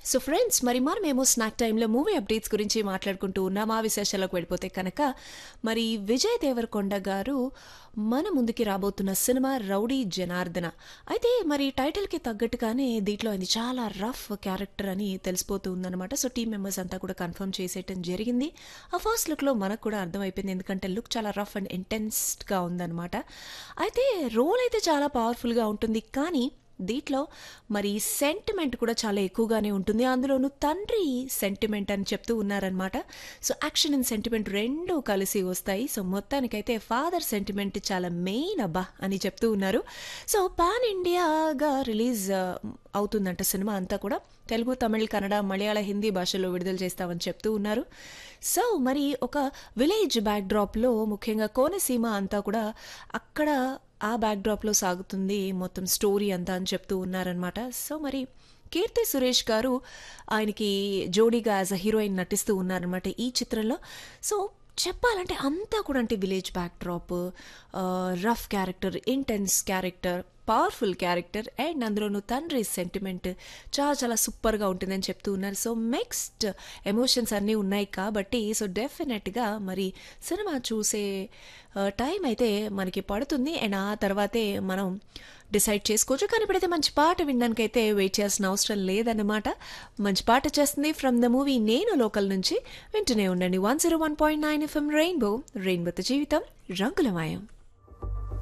so friends మరి మనం మేము స్నాక్ టైంలో మూవీ అప్డేట్స్ గురించి మాట్లాడుకుంటూ ఉన్నాం ఆ విశేషాలకు వెళ్ళిపోతే కనుక మరి విజయ్ దేవరకొండ గారు మన ముందుకి రాబోతున్న సినిమా రౌడీ జనార్దన అయితే మరి టైటిల్కి తగ్గట్టుగానే దీంట్లో అది చాలా రఫ్ క్యారెక్టర్ అని తెలిసిపోతూ ఉందన్నమాట సో టీం మెంబర్స్ అంతా కూడా కన్ఫర్మ్ చేసేయటం జరిగింది ఆ ఫస్ట్ లుక్లో మనకు కూడా అర్థమైపోయింది ఎందుకంటే లుక్ చాలా రఫ్ అండ్ ఇంటెన్స్డ్గా ఉందన్నమాట అయితే రోల్ అయితే చాలా పవర్ఫుల్గా ఉంటుంది కానీ దీంట్లో మరి సెంటిమెంట్ కూడా చాలా ఎక్కువగానే ఉంటుంది అందులోనూ తండ్రి సెంటిమెంట్ అని చెప్తూ ఉన్నారనమాట సో యాక్షన్ అండ్ సెంటిమెంట్ రెండు కలిసి వస్తాయి సో మొత్తానికైతే ఫాదర్ సెంటిమెంట్ చాలా మెయిన్ అబ్బా అని చెప్తూ ఉన్నారు సో పాన్ ఇండియాగా రిలీజ్ అవుతుందంట సినిమా అంతా కూడా తెలుగు తమిళ్ కన్నడ మలయాళ హిందీ భాషలో విడుదల చేస్తామని చెప్తూ ఉన్నారు సో మరి ఒక విలేజ్ బ్యాక్డ్రాప్లో ముఖ్యంగా కోనసీమ అంతా కూడా అక్కడ ఆ బ్యాక్డ్రాప్లో సాగుతుంది మొత్తం స్టోరీ అంతా అని చెప్తూ ఉన్నారనమాట సో మరి కీర్తి సురేష్ గారు ఆయనకి జోడీగా యాజ్ అ హీరోయిన్ నటిస్తూ ఉన్నారనమాట ఈ చిత్రంలో సో చెప్పాలంటే అంతా కూడా అంటే village backdrop rough character intense character powerful character and అందులోనూ తండ్రి సెంటిమెంట్ చాలా చాలా సూపర్గా ఉంటుందని చెప్తూ ఉన్నారు సో నెక్స్ట్ ఎమోషన్స్ అన్నీ ఉన్నాయి కాబట్టి సో డెఫినెట్గా మరి సినిమా చూసే టైం అయితే మనకి పడుతుంది అండ్ ఆ తర్వాతే మనం డిసైడ్ చేసుకోవచ్చు కానీ ఇప్పుడైతే మంచి పాట వినడానికైతే వెయిట్ చేయాల్సిన అవసరం లేదన్నమాట మంచి పాట చేస్తుంది ఫ్రమ్ ద మూవీ నేను లోకల్ నుంచి వింటూనే ఉండండి one zero one point nine FM rainbow రెయిన్బోతో జీవితం రంగులమయం